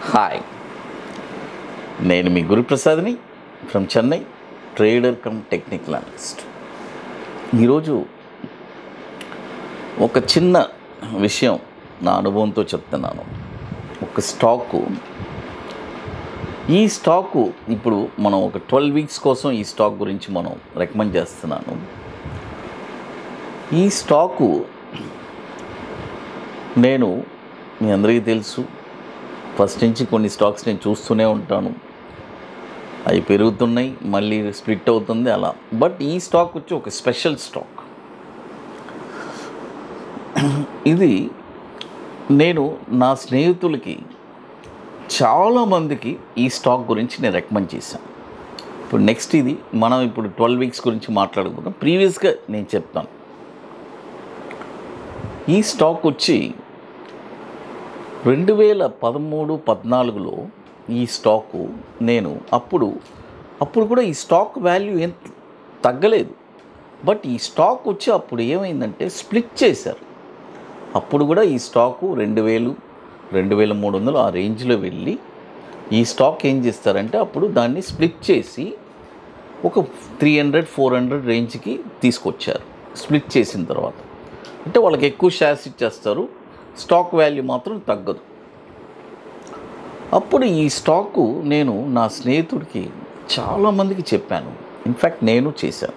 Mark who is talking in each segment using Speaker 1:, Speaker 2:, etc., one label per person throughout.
Speaker 1: Hi నేను మీ గురుప్రసాద్ని from Chennai trader cum technical analyst ఈరోజు ఒక చిన్న విషయం నా అనుభవంతో చెప్తున్నాను ఒక స్టాకు ఈ స్టాకు ఇప్పుడు మనం ఒక ట్వెల్వ్ వీక్స్ కోసం ఈ స్టాక్ గురించి మనం రికమెండ్ చేస్తున్నాను ఈ స్టాకు నేను మీ అందరికీ తెలుసు ఫస్ట్ నుంచి కొన్ని స్టాక్స్ నేను చూస్తూనే ఉంటాను అవి పెరుగుతున్నాయి మళ్ళీ స్ప్లిట్ అవుతుంది అలా బట్ ఈ స్టాక్ వచ్చి ఒక స్పెషల్ స్టాక్ ఇది నేను నా స్నేహితులకి చాలామందికి ఈ స్టాక్ గురించి నేను రికమెండ్ చేశాను ఇప్పుడు నెక్స్ట్ ఇది మనం ఇప్పుడు ట్వెల్వ్ వీక్స్ గురించి మాట్లాడుకుందాం ప్రీవియస్గా నేను చెప్తాను ఈ స్టాక్ వచ్చి రెండు వేల పదమూడు పద్నాలుగులో ఈ స్టాకు నేను అప్పుడు అప్పుడు కూడా ఈ స్టాక్ వాల్యూ ఏం తగ్గలేదు బట్ ఈ స్టాక్ వచ్చి అప్పుడు ఏమైందంటే స్ప్లిట్ చేశారు అప్పుడు కూడా ఈ స్టాకు రెండు వేలు రెండు వేల మూడు వందలు ఆ రేంజ్లో వెళ్ళి ఈ స్టాక్ ఏం చేస్తారంటే అప్పుడు దాన్ని స్ప్లిట్ చేసి ఒక త్రీ హండ్రెడ్ ఫోర్ హండ్రెడ్ రేంజ్కి తీసుకొచ్చారు స్ప్లిట్ చేసిన తర్వాత అంటే వాళ్ళకి ఎక్కువ షేర్స్ ఇచ్చేస్తారు స్టాక్ వాల్యూ మాత్రం తగ్గదు అప్పుడు ఈ స్టాకు నేను నా స్నేహితుడికి చాలామందికి చెప్పాను ఇన్ఫ్యాక్ట్ నేను చేశాను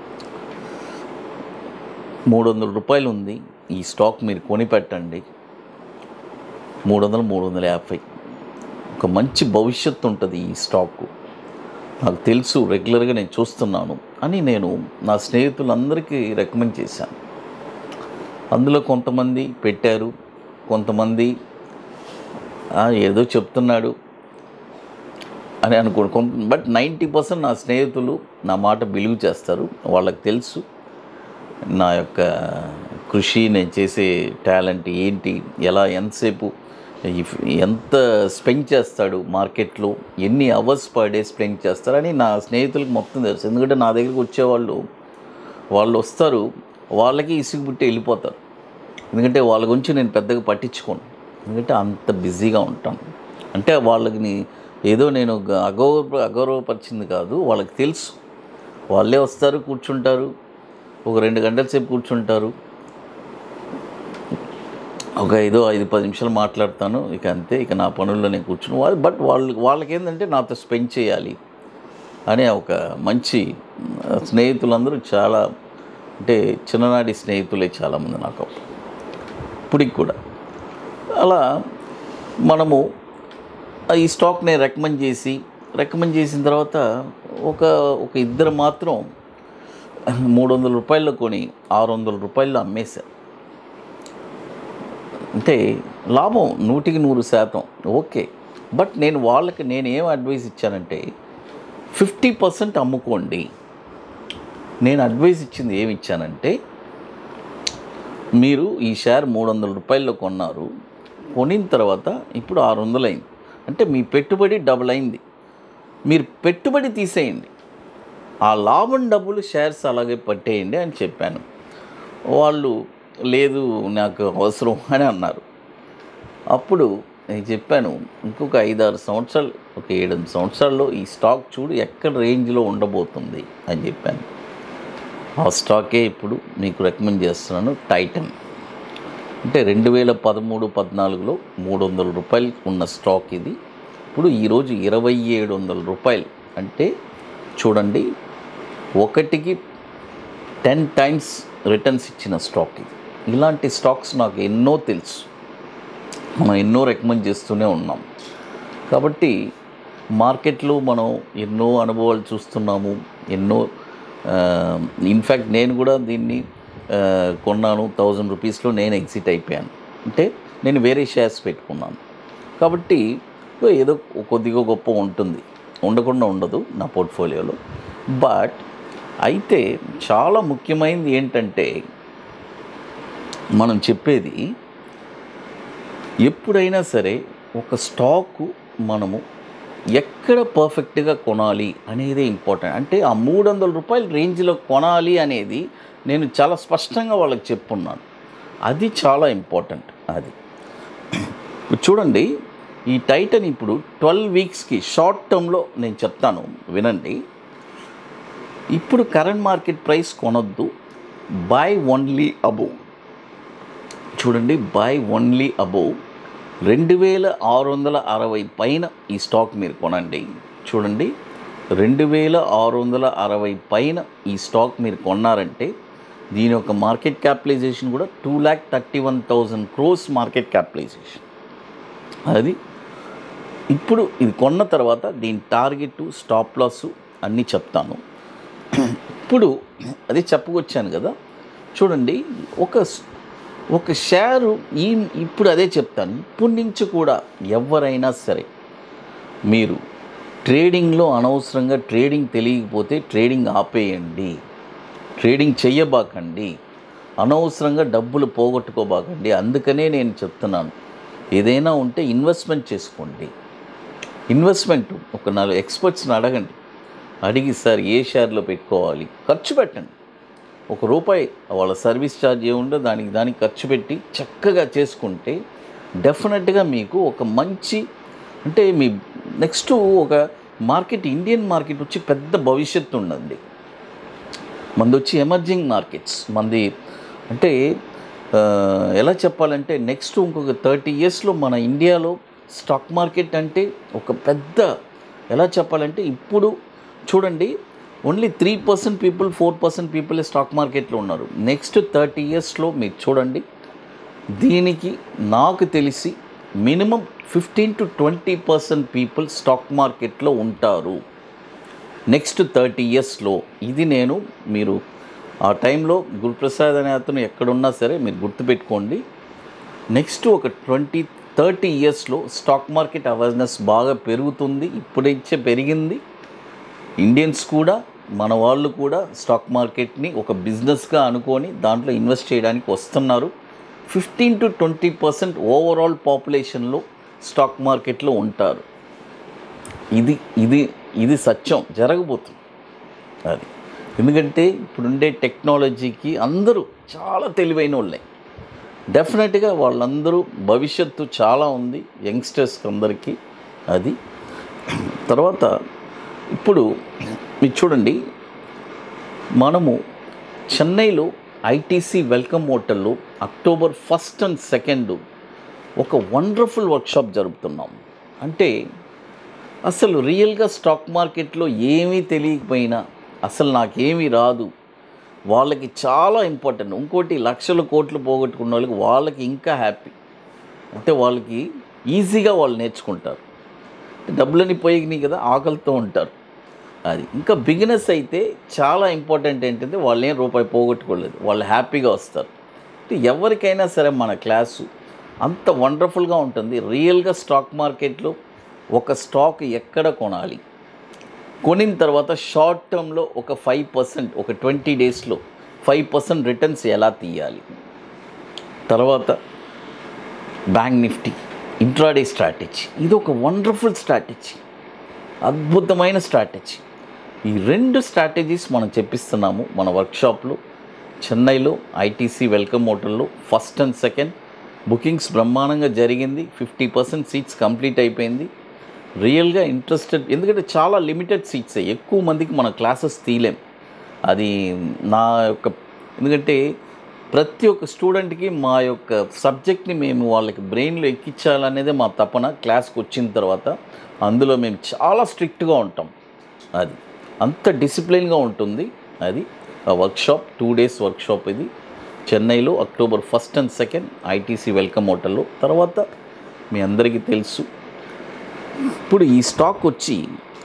Speaker 1: మూడు వందల రూపాయలు ఉంది ఈ స్టాక్ మీరు కొని పెట్టండి మూడు వందలు మూడు వందల యాభై ఒక మంచి భవిష్యత్తు ఉంటుంది ఈ స్టాకు నాకు తెలుసు రెగ్యులర్గా నేను చూస్తున్నాను అని నేను నా స్నేహితులందరికీ రికమెండ్ చేశాను అందులో కొంతమంది పెట్టారు కొంతమంది "ఆ, ఏదో చెప్తున్నాడు అని అనుకోండి కొంత బట్ నైంటీ పర్సెంట్ నా స్నేహితులు నా మాట బిలీవ్ చేస్తారు వాళ్ళకి తెలుసు నా యొక్క కృషి నేను చేసే టాలెంట్ ఏంటి ఎలా ఎంతసేపు ఇఫ్- ఎంత స్పెండ్ చేస్తాడు మార్కెట్లో ఎన్ని అవర్స్ పర్ డే స్పెండ్ చేస్తారని నా స్నేహితులకు మొత్తం తెలుసు ఎందుకంటే నా దగ్గరికి వచ్చేవాళ్ళు వాళ్ళు వస్తారు వాళ్ళకి ఇసుగు పుట్టి వెళ్ళిపోతారు ఎందుకంటే వాళ్ళ గురించి నేను పెద్దగా పట్టించుకోను ఎందుకంటే అంత బిజీగా ఉంటాను అంటే వాళ్ళకి నీ- ఏదో నేను గ- అగౌరవ అగౌరవపరిచింది కాదు వాళ్ళకి తెలుసు వాళ్ళే వస్తారు కూర్చుంటారు ఒక రెండు గంటల సేపు కూర్చుంటారు ఒక ఐదో ఐదు పది నిమిషాలు మాట్లాడతాను ఇక అంతే ఇక నా పనుల్లో నేను కూర్చుని వాళ్ళు బట్ వాళ్ళు వాళ్ళకి ఏంటంటే నాతో స్పెండ్ చేయాలి అనే ఒక మంచి ఆ, స్నేహితులందరూ చాలా అంటే చిన్ననాటి స్నేహితులే చాలామంది నాకు అప్పుడు. ఇప్పటికి కూడా అలా మనము ఆ ఈ స్టాక్ నేను రికమెండ్ చేసి రికమెండ్ చేసిన తర్వాత ఒక ఒక ఇద్దరు మాత్రం మూడు వందల రూపాయల్లో కొని ఆరు వందల రూపాయల్లో అమ్మేశారు అంటే లాభం నూటికి నూరు శాతం ఓకే బట్ నేను వాళ్ళకి నేను ఏం అడ్వైస్ ఇచ్చానంటే ఫిఫ్టీ పర్సెంట్ అమ్ముకోండి నేను అడ్వైస్ ఇచ్చింది ఏమి ఇచ్చానంటే మీరు ఈ షేర్ మూడు వందల రూపాయల్లో కొన్నారు కొనిన తర్వాత ఇప్పుడు ఆరు వందలు అయింది అంటే మీ పెట్టుబడి డబుల్ అయింది మీరు పెట్టుబడి తీసేయండి ఆ లాభం డబ్బులు షేర్స్ అలాగే పట్టేయండి అని చెప్పాను వాళ్ళు లేదు నాకు అవసరం అని అన్నారు అప్పుడు నేను చెప్పాను ఇంకొక ఐదారు సంవత్సరాలు ఒక ఏడు సంవత్సరాల్లో ఈ స్టాక్ చూడు ఎక్కడ రేంజ్లో ఉండబోతుంది అని చెప్పాను ఆ స్టాకే ఇప్పుడు మీకు రికమెండ్ చేస్తున్నాను టైటన్ అంటే రెండు వేల పదమూడు పద్నాలుగులో మూడు వందల రూపాయలు ఉన్న స్టాక్ ఇది ఇప్పుడు ఈరోజు ఇరవై ఏడు వందల రూపాయలు అంటే చూడండి ఒకటికి టెన్ టైమ్స్ రిటర్న్స్ ఇచ్చిన స్టాక్ ఇది ఇలాంటి స్టాక్స్ నాకు ఎన్నో తెలుసు మనం ఎన్నో రికమెండ్ చేస్తూనే ఉన్నాం కాబట్టి మార్కెట్లో మనం ఎన్నో అనుభవాలు చూస్తున్నాము ఎన్నో ఇన్ఫ్యాక్ట్ నేను కూడా దీన్ని ఆ, కొన్నాను థౌజండ్ రూపీస్లో నేను ఎగ్జిట్ అయిపోయాను అంటే నేను వేరే షేర్స్ పెట్టుకున్నాను కాబట్టి ఏదో కొద్దిగా గొప్ప ఉంటుంది ఉండకుండా ఉండదు నా పోర్ట్ఫోలియోలో బట్ అయితే చాలా ముఖ్యమైనది ఏంటంటే మనం చెప్పేది ఎప్పుడైనా సరే ఒక స్టాకు మనము ఎక్కడ పర్ఫెక్ట్గా కొనాలి అనేది ఇంపార్టెంట్ అంటే ఆ మూడు వందల రూపాయల రేంజ్లో కొనాలి అనేది నేను చాలా స్పష్టంగా వాళ్ళకి చెప్పున్నాను అది చాలా ఇంపార్టెంట్ అది ఇప్పుడు చూడండి ఈ టైటన్ ఇప్పుడు ట్వెల్వ్ వీక్స్కి షార్ట్ టర్మ్లో నేను చెప్తాను వినండి ఇప్పుడు కరెంట్ మార్కెట్ ప్రైస్ కొనొద్దు బై ఓన్లీ అబోవ్ చూడండి బై ఓన్లీ అబోవ్ రెండు వేల ఆరు వందల అరవై పైన ఈ స్టాక్ మీరు కొనండి చూడండి రెండు వేల ఆరు వందల అరవై పైన ఈ స్టాక్ మీరు కొన్నారంటే దీని యొక్క మార్కెట్ క్యాపిటలైజేషన్ కూడా two lakh thirty one thousand crores market capitalization అది ఇప్పుడు ఇది కొన్న తర్వాత దీని టార్గెట్ స్టాప్ లాస్ అన్నీ చెప్తాను ఇప్పుడు అది చెప్పుకొచ్చాను కదా చూడండి ఒక ఒక షేరు ఈ ఇప్పుడు అదే చెప్తాను ఇప్పటి నుంచి కూడా ఎవరైనా సరే మీరు ట్రేడింగ్లో అనవసరంగా ట్రేడింగ్ తెలియకపోతే ట్రేడింగ్ ఆపేయండి ట్రేడింగ్ చెయ్యబాకండి అనవసరంగా డబ్బులు పోగొట్టుకోబాకండి అందుకనే నేను చెప్తున్నాను ఏదైనా ఉంటే ఇన్వెస్ట్మెంట్ చేసుకోండి ఇన్వెస్ట్మెంట్ ఒక నాలుగు ఎక్స్పర్ట్స్ని అడగండి అడిగి సార్ ఏ షేర్లో పెట్టుకోవాలి ఖర్చు పెట్టండి ఒక రూపాయి వాళ్ళ సర్వీస్ ఛార్జ్ ఏముందో దానికి దానికి ఖర్చు పెట్టి చక్కగా చేసుకుంటే డెఫినెట్గా మీకు ఒక మంచి అంటే మీ నెక్స్ట్ ఒక మార్కెట్ ఇండియన్ మార్కెట్ వచ్చి పెద్ద భవిష్యత్తు ఉన్నది మంది వచ్చి ఎమర్జింగ్ మార్కెట్స్ మంది అంటే ఆ, ఎలా చెప్పాలంటే నెక్స్ట్ ఇంకొక థర్టీ ఇయర్స్లో మన ఇండియాలో స్టాక్ మార్కెట్ అంటే ఒక పెద్ద ఎలా చెప్పాలంటే ఇప్పుడు చూడండి only three percent people four percent people stock మార్కెట్లో ఉన్నారు నెక్స్ట్ థర్టీ ఇయర్స్లో మీరు చూడండి దీనికి నాకు తెలిసి minimum fifteen to twenty percent people stock మార్కెట్లో ఉంటారు నెక్స్ట్ థర్టీ ఇయర్స్లో ఇది నేను మీరు ఆ టైంలో గురుప్రసాద్ అనే అతను ఎక్కడున్నా సరే మీరు గుర్తుపెట్టుకోండి నెక్స్ట్ ఒక ట్వంటీ థర్టీ ఇయర్స్లో స్టాక్ మార్కెట్ అవేర్నెస్ బాగా పెరుగుతుంది ఇప్పుడిచ్చే పెరిగింది ఇండియన్స్ కూడా మన వాళ్ళు కూడా స్టాక్ మార్కెట్ని ఒక బిజినెస్గా అనుకొని దాంట్లో ఇన్వెస్ట్ చేయడానికి వస్తున్నారు fifteen to twenty percent overall పాపులేషన్లో స్టాక్ మార్కెట్లో ఉంటారు ఇది ఇది ఇది సత్యం జరగబోతుంది అది ఎందుకంటే ఇప్పుడుండే టెక్నాలజీకి అందరూ చాలా తెలివైన వాళ్ళే డెఫినెట్గా వాళ్ళందరూ భవిష్యత్తు చాలా ఉంది యంగ్స్టర్స్కి అందరికీ అది తర్వాత ఇప్పుడు మీరు చూడండి మనము చెన్నైలో ఐటీసీ వెల్కమ్ హోటల్లో అక్టోబర్ ఫస్ట్ అండ్ సెకండ్ ఒక వండర్ఫుల్ వర్క్షాప్ జరుపుతున్నాం అంటే అసలు రియల్గా స్టాక్ మార్కెట్లో ఏమీ తెలియకపోయినా అసలు నాకేమీ రాదు వాళ్ళకి చాలా ఇంపార్టెంట్ ఇంకోటి లక్షల కోట్లు పోగొట్టుకున్న వాళ్ళకి వాళ్ళకి ఇంకా హ్యాపీ అంటే వాళ్ళకి ఈజీగా వాళ్ళు నేర్చుకుంటారు డబ్బులని పోయినాయి కదా ఆకలితో ఉంటారు అది ఇంకా బిగినెస్ అయితే చాలా ఇంపార్టెంట్ ఏంటంటే వాళ్ళు ఏం రూపాయి పోగొట్టుకోలేదు వాళ్ళు హ్యాపీగా వస్తారు అంటే ఎవరికైనా సరే మన క్లాసు అంత వండర్ఫుల్గా ఉంటుంది రియల్గా స్టాక్ మార్కెట్లో ఒక స్టాక్ ఎక్కడ కొనాలి కొనిన తర్వాత షార్ట్ టర్మ్లో ఒక ఫైవ్ పర్సెంట్ ఒక ట్వంటీ డేస్లో ఫైవ్ పర్సెంట్ రిటర్న్స్ ఎలా తీయాలి తర్వాత బ్యాంక్ నిఫ్టీ ఇంట్రాడే స్ట్రాటజీ ఇది ఒక వండర్ఫుల్ స్ట్రాటజీ అద్భుతమైన స్ట్రాటజీ ఈ రెండు స్ట్రాటజీస్ మనం చెప్పిస్తున్నాము మన వర్క్షాప్లో చెన్నైలో ఐటీసీ వెల్కమ్ హోటల్లో ఫస్ట్ అండ్ సెకండ్ బుకింగ్స్ బ్రహ్మాండంగా జరిగింది ఫిఫ్టీ పర్సెంట్ సీట్స్ కంప్లీట్ అయిపోయింది రియల్గా ఇంట్రెస్టెడ్ ఎందుకంటే చాలా లిమిటెడ్ సీట్సే ఎక్కువ మందికి మన క్లాసెస్ తీయలేం అది నా యొక్క ఎందుకంటే ప్రతి ఒక్క స్టూడెంట్కి మా యొక్క సబ్జెక్ట్ని మేము వాళ్ళకి బ్రెయిన్లో ఎక్కించాలనేదే మా తపన క్లాస్కి వచ్చిన తర్వాత అందులో మేము చాలా స్ట్రిక్ట్గా ఉంటాం అది అంత డిసిప్లిన్గా ఉంటుంది అది ఆ వర్క్షాప్ టూ డేస్ వర్క్షాప్ ఇది చెన్నైలో October first and second ITC welcome హోటల్లో తర్వాత మీ అందరికీ తెలుసు ఇప్పుడు ఈ స్టాక్ వచ్చి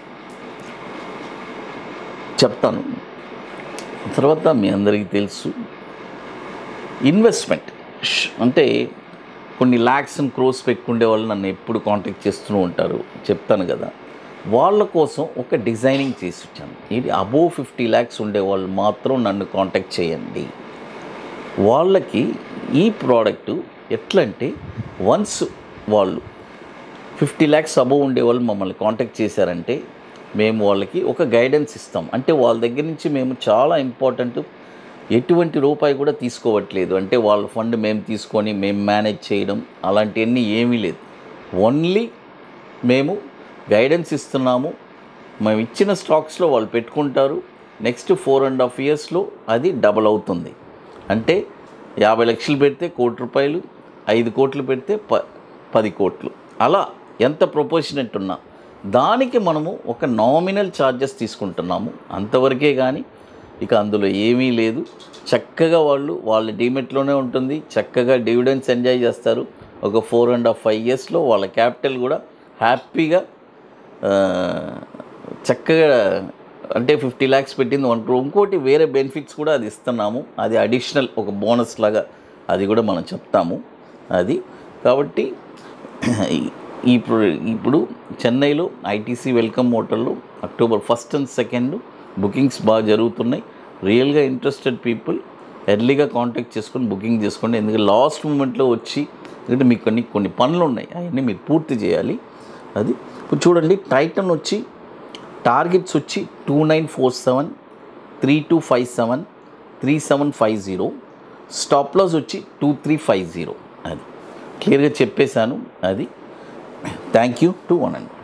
Speaker 1: చెప్తాను తర్వాత మీ అందరికీ తెలుసు ఇన్వెస్ట్మెంట్ ష్- అంటే కొన్ని ల్యాక్స్ అండ్ క్రోస్ పెట్టుకునే వాళ్ళు నన్ను ఎప్పుడు కాంటాక్ట్ చేస్తూ ఉంటారు చెప్తాను కదా వాళ్ళ కోసం ఒక డిజైనింగ్ చేసి వచ్చాను ఇది అబోవ్ ఫిఫ్టీ ల్యాక్స్ ఉండే వాళ్ళు మాత్రం నన్ను కాంటాక్ట్ చేయండి వాళ్ళకి ఈ ప్రోడక్ట్ ఎట్లంటే వన్స్ వాళ్ళు ఫిఫ్టీ ల్యాక్స్ అబోవ్ ఉండే వాళ్ళు మమ్మల్ని కాంటాక్ట్ చేశారంటే మేము వాళ్ళకి ఒక గైడెన్స్ ఇస్తాం అంటే వాళ్ళ దగ్గర నుంచి మేము చాలా ఇంపార్టెంట్ ఎటువంటి రూపాయి కూడా తీసుకోవట్లేదు అంటే వాళ్ళ ఫండ్ మేము తీసుకొని మేము మేనేజ్ చేయడం అలాంటివన్నీ ఏమీ లేదు ఓన్లీ మేము గైడెన్స్ ఇస్తున్నాము మేము ఇచ్చిన స్టాక్స్లో వాళ్ళు పెట్టుకుంటారు నెక్స్ట్ ఫోర్ అండ్ హాఫ్ ఇయర్స్లో అది డబల్ అవుతుంది అంటే యాభై లక్షలు పెడితే కోటి రూపాయలు ఐదు కోట్లు పెడితే ప పది కోట్లు అలా ఎంత ప్రొపోర్షనెట్ ఉన్నా దానికి మనము ఒక నామినల్ ఛార్జెస్ తీసుకుంటున్నాము అంతవరకే కానీ ఇక అందులో ఏమీ లేదు చక్కగా వాళ్ళు వాళ్ళ డిమెట్లోనే ఉంటుంది చక్కగా డివిడెండ్స్ ఎంజాయ్ చేస్తారు ఒక ఫోర్ అండ్ హాఫ్ ఫైవ్ ఇయర్స్లో వాళ్ళ క్యాపిటల్ కూడా హ్యాపీగా ఆ, చక్కగా అంటే ఫిఫ్టీ ల్యాక్స్ పెట్టింది వన్ క్రో ఇంకోటి వేరే బెనిఫిట్స్ కూడా అది ఇస్తున్నాము అది అడిషనల్ ఒక బోనస్ లాగా అది కూడా మనం చెప్తాము అది కాబట్టి ఇప్పుడు ఇప్పుడు చెన్నైలో ఐటీసీ వెల్కమ్ హోటల్లో October first and second bookings బాగా జరుగుతున్నాయి రియల్గా ఇంట్రెస్టెడ్ పీపుల్ ఎర్లీగా కాంటాక్ట్ చేసుకొని బుకింగ్ చేసుకోండి ఎందుకంటే లాస్ట్ మూమెంట్లో వచ్చి ఎందుకంటే మీకు కొన్ని కొన్ని పనులు ఉన్నాయి అవన్నీ మీరు పూర్తి చేయాలి అది ఇప్పుడు చూడండి టైటన్ వచ్చి టార్గెట్స్ వచ్చి two nine four seven three two five seven three seven five zero stop loss వచ్చి టూ త్రీ ఫైవ్ జీరో అది క్లియర్గా చెప్పేశాను అది thank you to one and